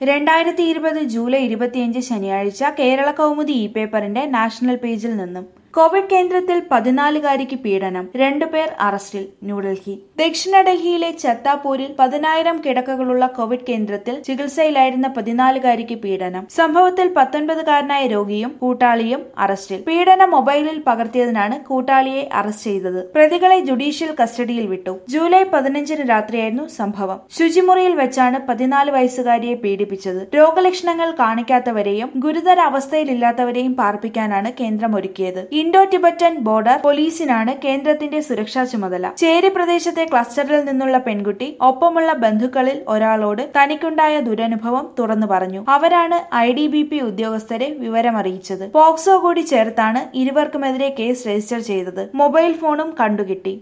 രണ്ടായിരത്തി ഇരുപത് ജൂലൈ ഇരുപത്തിയഞ്ച് ശനിയാഴ്ച കേരള കൗമുദി ഇ പേപ്പറിന്റെ നാഷണൽ പേജിൽ നിന്നും കോവിഡ് കേന്ദ്രത്തിൽ പതിനാലുകാരിക്ക് പീഡനം രണ്ടുപേർ അറസ്റ്റിൽ ന്യൂഡൽഹി ദക്ഷിണ ഡൽഹിയിലെ ചത്താപൂരിൽ പതിനായിരം കിടക്കകളുള്ള കോവിഡ് കേന്ദ്രത്തിൽ ചികിത്സയിലായിരുന്ന പതിനാലുകാരിക്ക് പീഡനം സംഭവത്തിൽ പത്തൊൻപതുകാരനായ രോഗിയും കൂട്ടാളിയും അറസ്റ്റിൽ പീഡനം മൊബൈലിൽ പകർത്തിയതിനാണ് കൂട്ടാളിയെ അറസ്റ്റ് ചെയ്തത് പ്രതികളെ ജുഡീഷ്യൽ കസ്റ്റഡിയിൽ വിട്ടു ജൂലൈ പതിനഞ്ചിന് രാത്രിയായിരുന്നു സംഭവം ശുചിമുറിയിൽ വെച്ചാണ് പതിനാല് വയസ്സുകാരിയെ പീഡിപ്പിച്ചത് രോഗലക്ഷണങ്ങൾ കാണിക്കാത്തവരെയും ഗുരുതര അവസ്ഥയിലില്ലാത്തവരെയും പാർപ്പിക്കാനാണ് കേന്ദ്രം ഒരുക്കിയത് ഇൻഡോ ടിബറ്റൻ ബോർഡർ പോലീസിനാണ് കേന്ദ്രത്തിന്റെ സുരക്ഷാ ചുമതല ചേരി പ്രദേശത്തെ ക്ലസ്റ്ററിൽ നിന്നുള്ള പെൺകുട്ടി ഒപ്പമുള്ള ബന്ധുക്കളിൽ ഒരാളോട് തനിക്കുണ്ടായ ദുരനുഭവം തുറന്നു പറഞ്ഞു അവരാണ് ഐ ഡി ബി പി ഉദ്യോഗസ്ഥരെ വിവരമറിയിച്ചത് പോക്സോ കൂടി ചേർത്താണ് ഇരുവർക്കുമെതിരെ കേസ് രജിസ്റ്റർ ചെയ്തത് മൊബൈൽ ഫോണും കണ്ടുകിട്ടി